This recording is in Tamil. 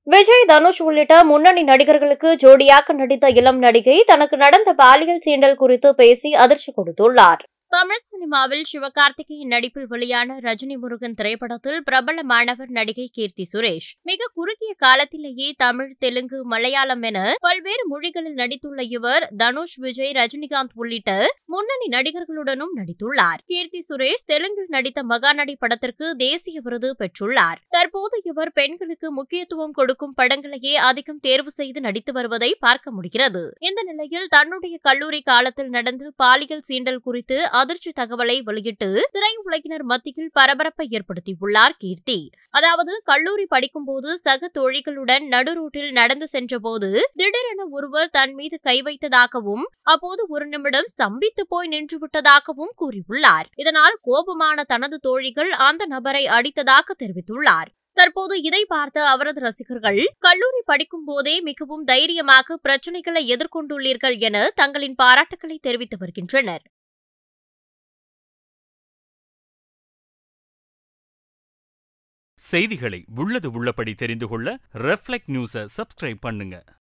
விஜய் தனுஷ் உள்ளிட்ட முன்னணி நடிகர்களுக்கு ஜோடியாக நடித்த இளம் நடிகை தனக்கு நடந்த பாலியல் சீண்டல் குறித்து பேசி அதிர்ச்சி கொடுத்துள்ளார் தமிழ் சினிமாவில் சிவகார்த்திகேயன் நடிப்பில் வெளியான ரஜினி முருகன் திரைப்படத்தில் பிரபல மாணவர் நடிகை கீர்த்தி சுரேஷ் மிக குறுகிய காலத்திலேயே தமிழ் தெலுங்கு மலையாளம் என பல்வேறு மொழிகளில் நடித்துள்ள இவர் தனுஷ் விஜய் ரஜினிகாந்த் உள்ளிட்ட முன்னணி நடிகர்களுடனும் நடித்துள்ளார் கீர்த்தி சுரேஷ் தெலுங்கில் நடித்த மகாநடி படத்திற்கு தேசிய விருது பெற்றுள்ளார் தற்போது இவர் பெண்களுக்கு முக்கியத்துவம் கொடுக்கும் படங்களையே அதிகம் தேர்வு செய்து நடித்து வருவதை பார்க்க முடிகிறது இந்த நிலையில் தன்னுடைய கல்லூரி காலத்தில் நடந்த பாலியல் சீண்டல் குறித்து அதிர்ச்சி தகவலை வெளியிட்டு திரையுலகினர் மத்தியில் பரபரப்பை ஏற்படுத்தியுள்ளார் கீர்த்தி அதாவது கல்லூரி படிக்கும்போது சக தோழிகளுடன் நடுரோட்டில் நடந்து சென்றபோது திடீரென ஒருவர் தன் மீது கை வைத்ததாகவும் அப்போது ஒரு நிமிடம் ஸ்தம்பித்து போய் நின்று விட்டதாகவும் கூறியுள்ளார் இதனால் கோபமான தனது தோழிகள் அந்த நபரை அடித்ததாக தெரிவித்துள்ளார் தற்போது இதை பார்த்த அவரது ரசிகர்கள் கல்லூரி படிக்கும் போதே மிகவும் தைரியமாக பிரச்சனைகளை எதிர்கொண்டுள்ளீர்கள் என தங்களின் பாராட்டுக்களை தெரிவித்து வருகின்றனர் செய்திகளை உள்ளது உள்ளபடி தெரிந்து கொள்ள ரெஃப்ளெக்ட் நியூஸை சப்ஸ்கிரைப் பண்ணுங்க